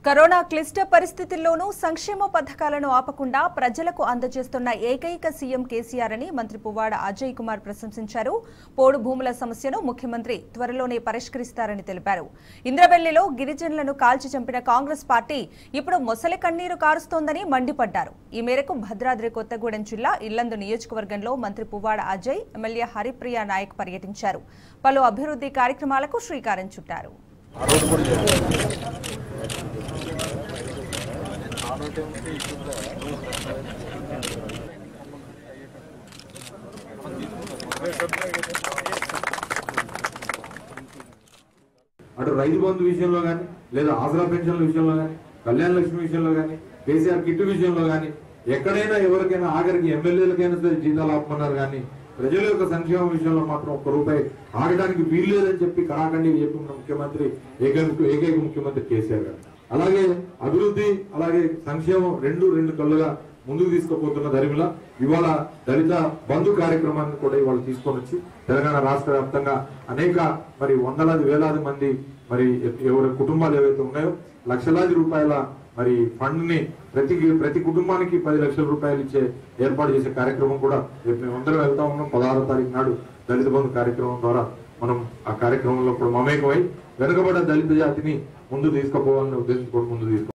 corona క్లిష్ట పరిస్థితుల్లోనూ సంక్షేమ పథకాలను ఆపకుండా ప్రజలకు అందజేస్తున్న ఏకైక సీఎం కేసీఆర్ అని మంత్రి పువ్వాడ అజయ్ కుమార్ ప్రశంసించారు పోడు భూముల సమస్యను ముఖ్యమంత్రి త్వరలోనే పరిష్కరిస్తారని తెలిపారు ఇంద్రవెల్లిలో గిరిజనులను కాల్చి చంపిన కాంగ్రెస్ పార్టీ ఇప్పుడు మొసలి కన్నీరు కారుస్తోందని మండిపడ్డారు ఈ మేరకు భద్రాద్రి కొత్తగూడెం జిల్లా ఇల్లందు నియోజకవర్గంలో మంత్రి పువ్వాడ అజయ్ ఎమ్మెల్యే హరిప్రియ నాయక్ పర్యటించారు పలు అభివృద్ధి కార్యక్రమాలకు శ్రీకారం చుట్టారు అటు రైతు బంధు విషయంలో కానీ లేదా ఆసరా పెన్షన్ల విషయంలో కానీ కళ్యాణ లక్ష్మి విషయంలో కానీ కేసీఆర్ కిట్ విషయంలో కానీ ఎక్కడైనా ఎవరికైనా ఆఖరికి ఎమ్మెల్యేలకైనా సరే జీతాలు ఆపమన్నారు కానీ ప్రజల యొక్క సంక్షేమం విషయంలో మాత్రం ఒక్క రూపాయి ఆగడానికి వీలు లేదని చెప్పి కళాఖండి చెప్పిన ముఖ్యమంత్రి ఏకైక ఏకైక ముఖ్యమంత్రి కేసీఆర్ గారు అలాగే అభివృద్ధి అలాగే సంక్షేమం రెండు రెండు కళ్ళుగా ముందుకు తీసుకుపోతున్న దరిమిల ఇవాళ దళిత బంధు కార్యక్రమాన్ని కూడా ఇవాళ తీసుకొని వచ్చి తెలంగాణ రాష్ట్ర వ్యాప్తంగా అనేక మరి వందలాది వేలాది మంది మరి ఎవరి కుటుంబాలు ఏవైతే ఉన్నాయో లక్షలాది రూపాయల మరి ఫండ్ ని ప్రతి ప్రతి కుటుంబానికి పది లక్షల రూపాయలు ఇచ్చే ఏర్పాటు చేసే కార్యక్రమం కూడా రేపు మేము అందరం వెళ్తా ఉన్నాం పదహారో తారీఖు నాడు దళిత బంధు కార్యక్రమం ద్వారా మనం ఆ కార్యక్రమంలో కూడా మమేకమై వెనుకబడ్డ దళిత జాతిని ముందు తీసుకుపోవాలనే ఉద్దేశం కూడా ముందు తీసుకు